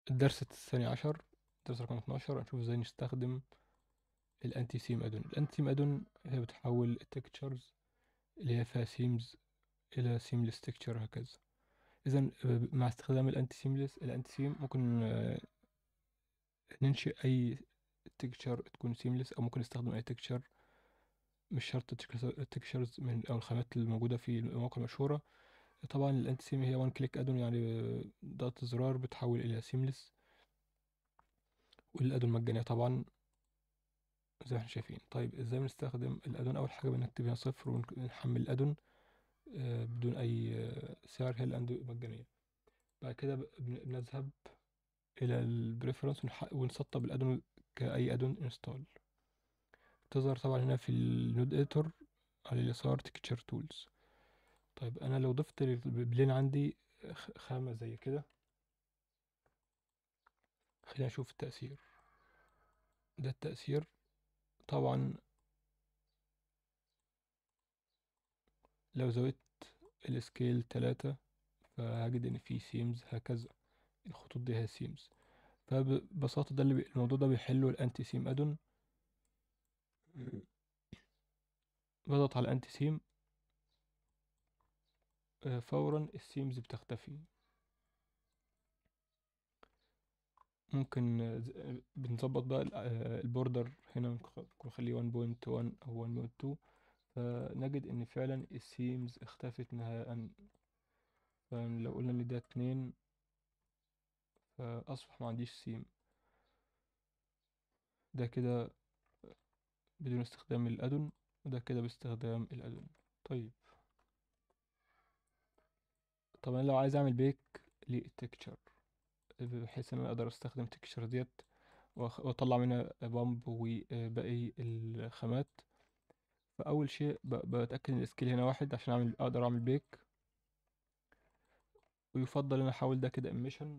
الدرس الثاني عشر درس رقم 12 هنشوف ازاي نستخدم الانتي سيم ادون الانتي سيم ادون هي بتحول التكتشرز اللي هي فيها سيمز الى سيمليس تكتشر هكذا اذا مع استخدام الانتي سيمليس الانتي سيم ممكن آه، ننشئ اي تكتشر تكون سيمليس او ممكن نستخدم اي تكتشر مش شرط التكتشرز من او الخامات الموجوده في المواقع المشهوره طبعا الانتي سيم هي وان كليك ادون يعني ضغط زرار بتحول الى سيمليس والادون مجانيه طبعا زي ما احنا شايفين طيب ازاي بنستخدم الادون اول حاجه بنكتب هنا صفر ونحمل الادون آه، بدون اي آه، سعر هي الادون مجانيه بعد كده بنذهب الى البريفرنس ونسطب الادون كاي ادون انستول تظهر طبعا هنا في النود اديتور على اليسار تكتشر تولز طيب انا لو ضفت البلين عندي خامة زي كده خلينا نشوف التأثير ده التأثير طبعا لو زودت السكيل تلاتة فهجد ان في سيمز هكذا الخطوط دي هي سيمز فببساطة ده اللي الموضوع ده بيحله الانتي سيم ادون بضغط على الانتي سيم آه، فورا السيمز بتختفي ممكن آه، بنظبط بقى آه، البوردر هنا ممكن نخليه 1.1 أو 1.2 فنجد إن فعلا السيمز اختفت نهائيا فلو قلنا إن ده اتنين فأصبح ما عنديش سيم ده كده بدون استخدام الأدون وده كده باستخدام الأدون طيب طب انا لو عايز اعمل بيك للتكتشر بحيث ان انا اقدر استخدم التكتشر ديت واطلع منها بامب وباقي الخامات فاول شيء بتاكد ان السكيل هنا واحد عشان اعمل اقدر اعمل بيك ويفضل ان احول ده كده ايميشن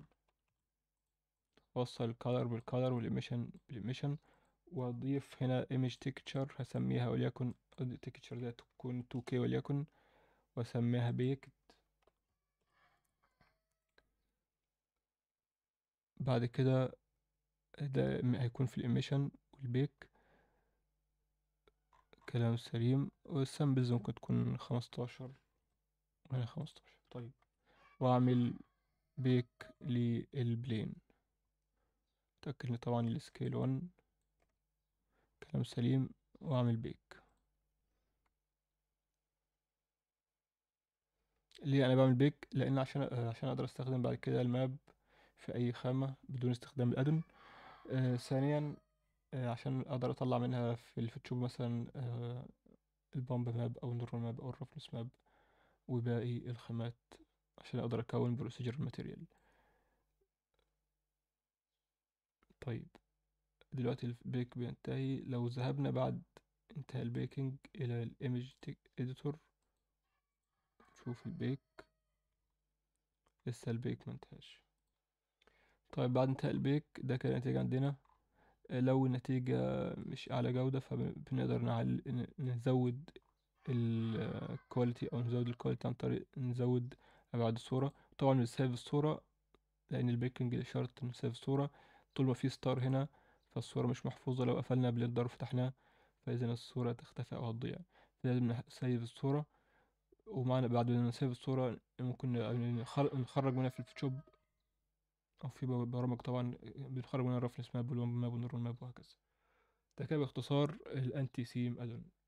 اوصل الكالر بالكالر والايميشن بالايميشن واضيف هنا ايمج تكتشر هسميها وليكن التكتشر دي تكون 2K وليكن واسميها بيك بعد كده ده هيكون في الإيميشن والبيك كلام سليم والسامبلز ممكن تكون خمستاشر هنا خمستاشر طيب وأعمل بيك للبلين أتأكد إن طبعا السكيل ون كلام سليم وأعمل بيك ليه أنا بعمل بيك لأن عشان عشان أقدر أستخدم بعد كده الماب في أي خامة بدون استخدام الأدن آه ثانيا آه عشان أقدر أطلع منها في الفوتوشوب مثلا آه البامب ماب أو النور ماب أو الرفنس ماب وباقي الخامات عشان أقدر أكون بروسيجر ماتيريال طيب دلوقتي البيك بينتهي لو ذهبنا بعد انتهاء البيكنج إلى الإيمج إديتور نشوف البيك لسه البيك منتهاش طيب بعد انتهاء البيك ده كده النتيجة عندنا لو النتيجة مش أعلى جودة فبنقدر نعل... نزود الكواليتي أو نزود الكواليتي عن طريق نزود أبعاد الصورة طبعا بنسيف الصورة لأن البيكنج شرط نسيف الصورة طول ما في ستار هنا فالصورة مش محفوظة لو قفلنا بلندر وفتحناه فإذا الصورة تختفي أو هتضيع لازم نسيف الصورة ومعنا بعد ما نسيف الصورة ممكن نخرج منها في الفوتوشوب أو في برامج طبعا بنخرج منها الرفرنس ماب والوان ماب والنورمال ماب وهكذا ده كده باختصار الانتي سيم ادون